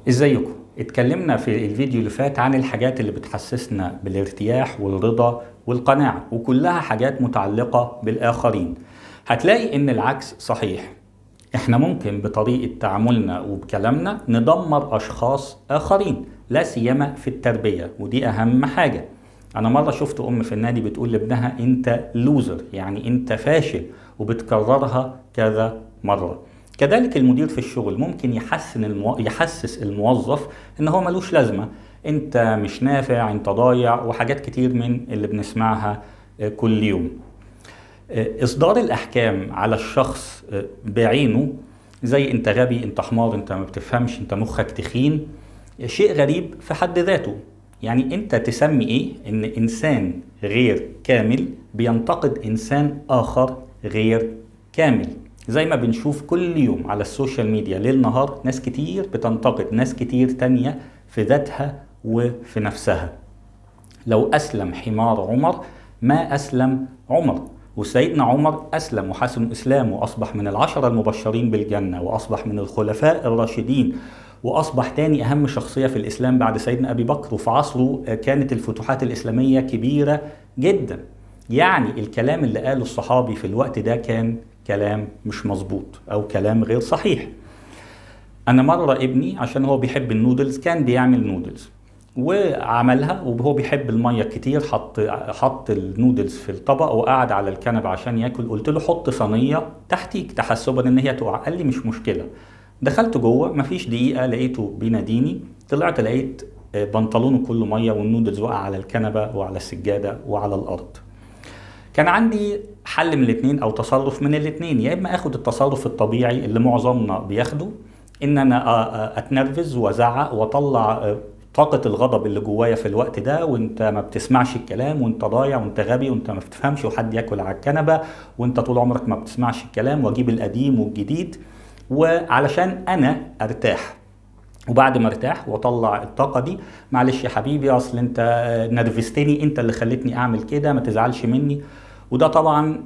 ازيكم اتكلمنا في الفيديو اللي فات عن الحاجات اللي بتحسسنا بالارتياح والرضا والقناعة وكلها حاجات متعلقة بالآخرين هتلاقي ان العكس صحيح احنا ممكن بطريقة تعاملنا وبكلامنا ندمر اشخاص اخرين لا سيما في التربية ودي اهم حاجة انا مرة شفت ام في النادي بتقول لابنها انت لوزر يعني انت فاشل وبتكررها كذا مرة كذلك المدير في الشغل ممكن يحسن المو... يحسس الموظف ان هو ملوش لازمه انت مش نافع انت ضايع وحاجات كتير من اللي بنسمعها كل يوم اصدار الاحكام على الشخص بعينه زي انت غبي انت حمار انت ما بتفهمش انت مخك تخين شيء غريب في حد ذاته يعني انت تسمي ايه ان انسان غير كامل بينتقد انسان اخر غير كامل زي ما بنشوف كل يوم على السوشيال ميديا ليل نهار ناس كتير بتنتقد ناس كتير تانية في ذاتها وفي نفسها لو أسلم حمار عمر ما أسلم عمر وسيدنا عمر أسلم وحسن إسلامه وأصبح من العشرة المبشرين بالجنة وأصبح من الخلفاء الراشدين وأصبح تاني أهم شخصية في الإسلام بعد سيدنا أبي بكر وفي عصره كانت الفتوحات الإسلامية كبيرة جدا يعني الكلام اللي قاله الصحابي في الوقت ده كان كلام مش مظبوط او كلام غير صحيح انا مره ابني عشان هو بيحب النودلز كان بيعمل نودلز وعملها وهو بيحب الميه كتير حط حط النودلز في الطبق وقعد على الكنبه عشان ياكل قلت له حط صينيه تحتيك تحسبا ان هي تقع قال لي مش مشكله دخلت جوه مفيش دقيقه لقيته بيناديني طلعت لقيت بنطلونه كله ميه والنودلز وقع على الكنبه وعلى السجاده وعلى الارض كان عندي حل من الاثنين او تصرف من الاثنين يا اما اخد التصرف الطبيعي اللي معظمنا بياخده ان انا اتنرفز وازعق واطلع طاقة الغضب اللي جوايا في الوقت ده وانت ما بتسمعش الكلام وانت ضايع وانت غبي وانت ما بتفهمش وحد ياكل على الكنبة وانت طول عمرك ما بتسمعش الكلام واجيب القديم والجديد وعلشان انا ارتاح وبعد ما ارتاح واطلع الطاقه دي معلش يا حبيبي اصل انت نرفزتني انت اللي خلتني اعمل كده ما تزعلش مني وده طبعا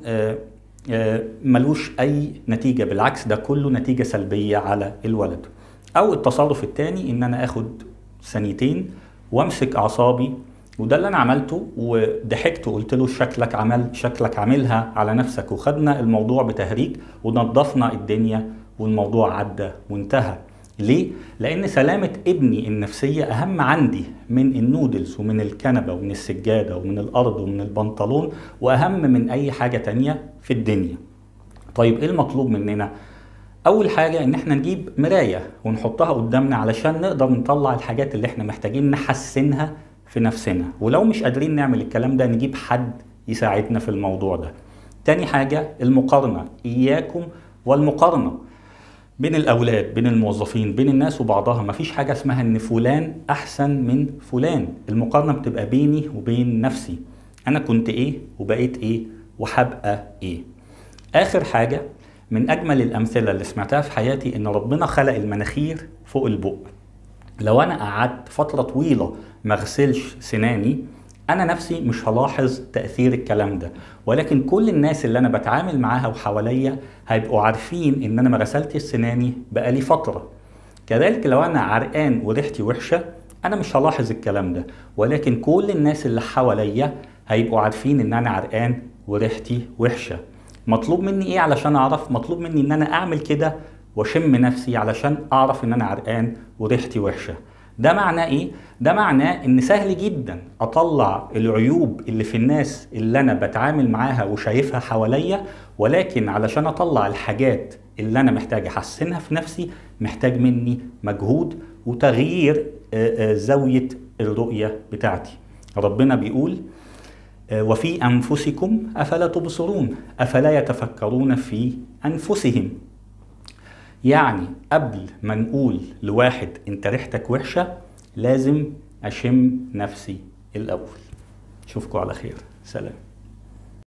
ملوش اي نتيجه بالعكس ده كله نتيجه سلبيه على الولد او التصرف الثاني ان انا اخد ثانيتين وامسك اعصابي وده اللي انا عملته وضحكت وقلت له شكلك عمل شكلك عاملها على نفسك وخدنا الموضوع بتهريج ونظفنا الدنيا والموضوع عدى وانتهى ليه؟ لأن سلامة ابني النفسية أهم عندي من النودلز ومن الكنبة ومن السجادة ومن الأرض ومن البنطلون وأهم من أي حاجة تانية في الدنيا. طيب إيه المطلوب مننا؟ أول حاجة إن إحنا نجيب مراية ونحطها قدامنا علشان نقدر نطلع الحاجات اللي إحنا محتاجين نحسنها في نفسنا، ولو مش قادرين نعمل الكلام ده نجيب حد يساعدنا في الموضوع ده. تاني حاجة المقارنة، إياكم والمقارنة. بين الاولاد بين الموظفين بين الناس وبعضها مفيش حاجه اسمها ان فلان احسن من فلان المقارنه بتبقى بيني وبين نفسي انا كنت ايه وبقيت ايه وهبقى ايه اخر حاجه من اجمل الامثله اللي سمعتها في حياتي ان ربنا خلق المناخير فوق البق لو انا قعدت فتره طويله ما اغسلش سناني انا نفسي مش هلاحظ تاثير الكلام ده ولكن كل الناس اللي انا بتعامل معاها وحواليا هيبقوا عارفين ان انا ما غسلتش سناني بقالي فتره كذلك لو انا عرقان وريحتي وحشه انا مش هلاحظ الكلام ده ولكن كل الناس اللي حواليا هيبقوا عارفين ان انا عرقان وريحتي وحشه مطلوب مني ايه علشان اعرف مطلوب مني ان انا اعمل كده واشم نفسي علشان اعرف ان انا عرقان وريحتي وحشه ده معناه ايه؟ ده معناه ان سهل جدا اطلع العيوب اللي في الناس اللي انا بتعامل معاها وشايفها حواليا ولكن علشان اطلع الحاجات اللي انا محتاج احسنها في نفسي محتاج مني مجهود وتغيير زاويه الرؤيه بتاعتي. ربنا بيقول وفي انفسكم افلا تبصرون افلا يتفكرون في انفسهم يعني قبل ما نقول لواحد انت ريحتك وحشه لازم اشم نفسي الاول اشوفكم على خير سلام